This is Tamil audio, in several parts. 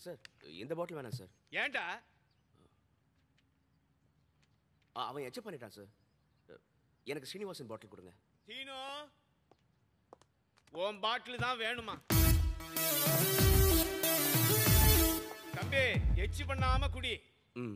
சார் இந்த பாட்டில் வேணாம் சார் ஏன்டா ஆ, அவன் எச்ச பண்ணிட்டான் சார் எனக்கு ஸ்ரீனிவாசன் பாட்டில் கொடுங்க சீனோ உன் பாட்டில் தான் வேணுமா தம்பி எச்சி பண்ணாம குடி ம்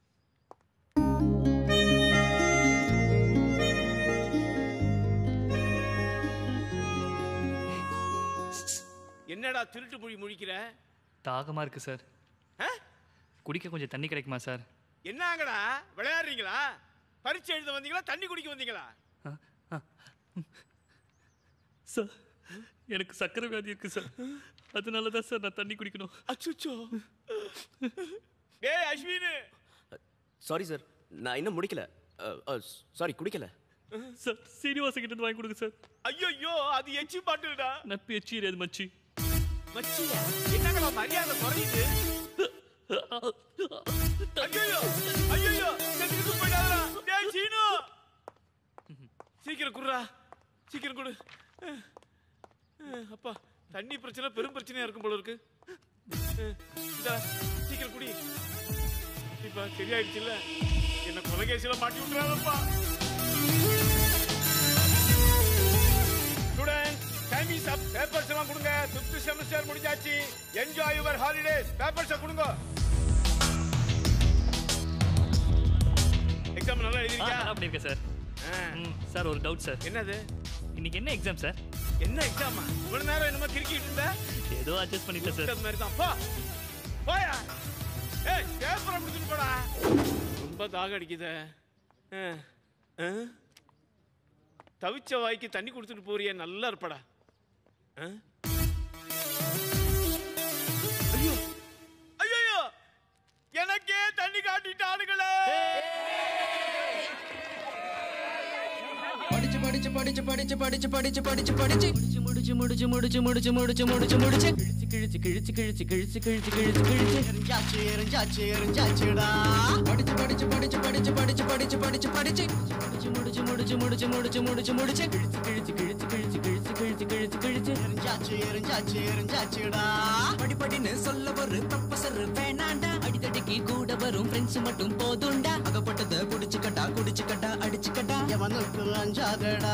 என்னடா திருட்டு மொழி முழிக்கிற தாகமாக இருக்குது சார் ஆ? குடிக்க கொஞ்சம் தண்ணி கிடைக்குமா சார் என்னங்கடா விளையாடுறீங்களா பரீட்சை எழுத வந்தீங்களா தண்ணி குடிக்க வந்தீங்களா சார் எனக்கு சக்கரை வியாதி இருக்குது சார் அதனால தான் சார் நான் தண்ணி குடிக்கணும் அச்சுச்சோ டேய் அஸ்வினு சாரி சார் நான் இன்னும் முடிக்கல சாரி குடிக்கல சார் சீனிவாசன் கிட்ட இருந்து வாங்கி கொடுங்க சார் ஐயோ அது எச்சி பாட்டுடா நப்பி எச்சீரது மச்சி மச்சியா என்னங்கடா மரியாதை குறையுது ஐயோ ஐயோ செத்துட்டு போயிடாதடா டேய் சீனு சீக்கிரம் குடுறா சீக்கிரம் குடு அஹ், அஹ், அப்பா தண்ணி பிரச்சனை பெரும் பிரச்சனையா இருக்கும் போல இருக்கு அஹ், இந்தா சீக்கிரம் குடி இப்ப சரியாயிடுச்சுல்ல என்ன கொலகேசில மாட்டி விட்டுறாதப்பா student time is up papers எல்லாம் கொடுங்க ஃபிஃப்த் செமஸ்டர் முடிஞ்சாச்சு என்ஜாய் யுவர் ஹாலிடேஸ் பேப்பர்ஸ் கொடுங்க எக்ஸாம் நல்லா ஆ எழுதிருக்கியா நல்லா பண்ணியிருக்கேன் சார் ஆ. ம் சார் ஒரு டவுட் சார் என்னது இன்னைக்கு என்ன எக்ஸாம் சார் என்ன எக்ஸாமா இவ்வளவு நேரம் என்னமோ கிரிக்கிட்டு இருந்த ஏதோ அட்ஜஸ்ட் பண்ணிட்டேன் சார் அது மாதிரி தான் போ போயா ஏய் பேப்பரை முடிச்சுட்டு போடா ரொம்ப தாக அடிக்குதே ஆ. ஆ? தவிச்ச வாய்க்கு தண்ணி கொடுத்துட்டு போறியே நல்லா இருப்படா ஆ? ஐயோ ஐயோ எனக்கே தண்ணி காட்டிட்டானுங்களே படிச்சு படிச்சு படிச்சு படிச்சு படிச்சு படிச்சு படிச்சு படிச்சு முடிச்சு முடிச்சு முடிச்சு முடிச்சு முடிச்சு முடிச்சு முடிச்சு கிழிச்சு கிழிச்சு கிழிச்சு கிழிச்சு கிழிச்சு கிழிச்சு கிழிச்சு எரிஞ்சாச்சு எரிஞ்சாச்சு எரிஞ்சாச்சுடா படிச்சு படிச்சு படிச்சு படிச்சு படிச்சு படிச்சு படிச்சு படிச்சு முடிச்சு முடிச்சு முடிச்சு முடிச்சு முடிச்சு முடிச்சு கிழிச்சு கிழிச்சு கிழிச்சு கிழிச்சு கிழிச்சு கிழிச்சு கிழிச்சு கிழிச்சு எரிஞ்சாச்சு எரிஞ்சாச்சு எரிஞ்சாச்சுடா படி படின்னு சொல்ல ஒரு ப்ரொஃபசர் வேணாண்டா அடித்தடிக்கு கூட வரும் ஃப்ரெண்ட்ஸ் மட்டும் போதும்டா அகப்பட்டத குடிச்சுக்கட்டா குடிச்சுக்கட்டா அடிச்சுக்கட்டா எவனுக்கு அஞ்சாதடா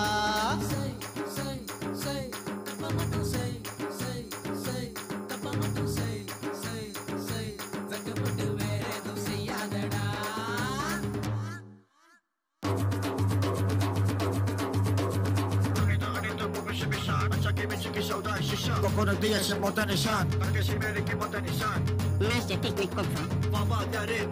Master Technique Confirm.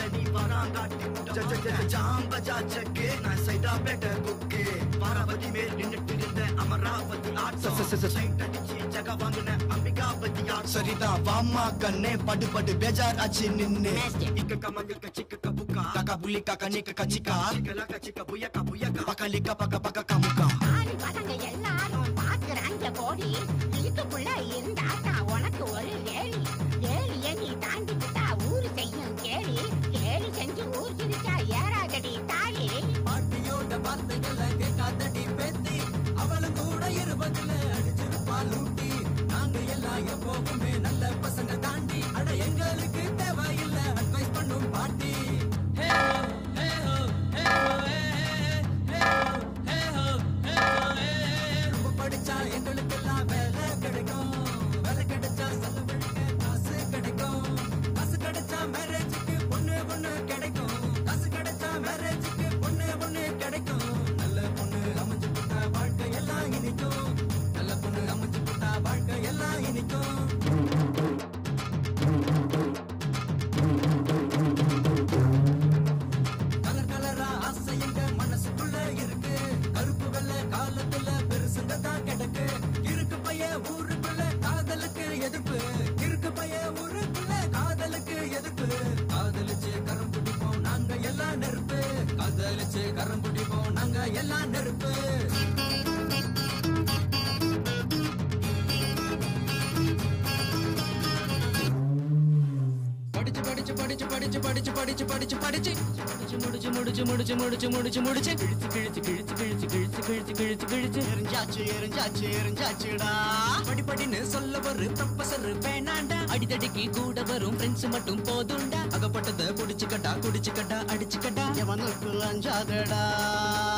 சரிதான் வாமா கண்ணே படு படு பேஜார் ஆச்சு நின்னு Master. இக்க கமக்க சிக்க கபுக்கா காக்கா புலி காக்கா நீக்க கச்சிக்கா கலக்க சிக்க புயக்கா புயக்கா பக்கலிக்க பக்க பக்க கமுக்கா ஆறு பசங்க எல்லாரும் பாக்குறாங்க கோடி இதுக்குள்ள இருந்தாட்டா உனக்கு ஒரு கேலி கேலிய நீ தாண்டிக்கிட்டா ஊரு செய்யும் கேலி கேலி செஞ்சு ஊர் சிரிச்சா ஏறாதடி தாலி பாட்டியோட வார்த்தைகளை கேட்காதடி பேத்தி அவளும் கூட இருபதுல அடிச்சிருப்பா லூட்டி நாங்க எல்லாம் எப்போவுமே நல்ல பசங்க தாண்டி அட எங்களுக்கு தேவையில்ல அட்வைஸ் பண்ணும் பாட்டி ஹே ஹோ, ஹே ஹோ, ஹே ஹோ, ஹே, ஹே ஹோ, ஹே ஹோ, ஹே ஹோ, ஹே. ரொம்ப படிச்சா எங்களுக்கெல்லாம் வேலை கிடைக்கும் வேலை கிடைச்சா செலவழிக்க காசு கிடைக்கும் காசு கிடைச்சா மேரேஜுக்கு பொண்ணு பொண்ணு கிடைக்கும் காசு கிடைச்சா மேரேஜுக்கு பொண்ணு பொண்ணு கிடைக்கும் நல்ல பொண்ணு அமைஞ்சு போட்டா வாழ்க்கை எல்லாம் இனிக்கும் நல்ல பொண்ணு அமைஞ்சு போட்டா வாழ்க்கை எல்லாம் இனிக்கும் கலர் கலரா ஆசை எங்க மனசுக்குள்ள இருக்கு கருப்பு வெள்ளை காலத்துல பெருசுங்க தான் கிடக்கு இருக்கு பைய ஊருக்குள்ள காதலுக்கு எதிர்ப்பு இருக்கு பைய ஊருக்குள்ள காதலுக்கு எதிர்ப்பு காதலிச்சு கரம் பிடிப்போம் நாங்க எல்லாம் நெருப்பு காதலிச்சு கரம் பிடிப்போம் நாங்க எல்லாம் நெருப்பு படிச்சு படிச்சு படிச்சு படிச்சு படிச்சு படிச்சு படிச்சு படிச்சு முடிச்சு முடிச்சு முடிச்சு முடிச்சு முடிச்சு முடிச்சு முடிச்சு கிழிச்சு கிழிச்சு கிழிச்சு கிழிச்சு கிழிச்சு கிழிச்சு கிழிச்சு கிழிச்சு எரிஞ்சாச்சு எரிஞ்சாச்சு எரிஞ்சாச்சுடா படிப்படின்னு சொல்ல ஒரு ப்ரொஃபசர் வேணாண்டா அடிதடிக்கு கூட வரும் ஃப்ரெண்ட்ஸ் மட்டும் போதும்டா அகப்பட்டத குடிச்சுக்கட்டா குடிச்சுக்கட்டா அடிச்சுக்கட்டா எவனுக்கு லஞ்சாதடா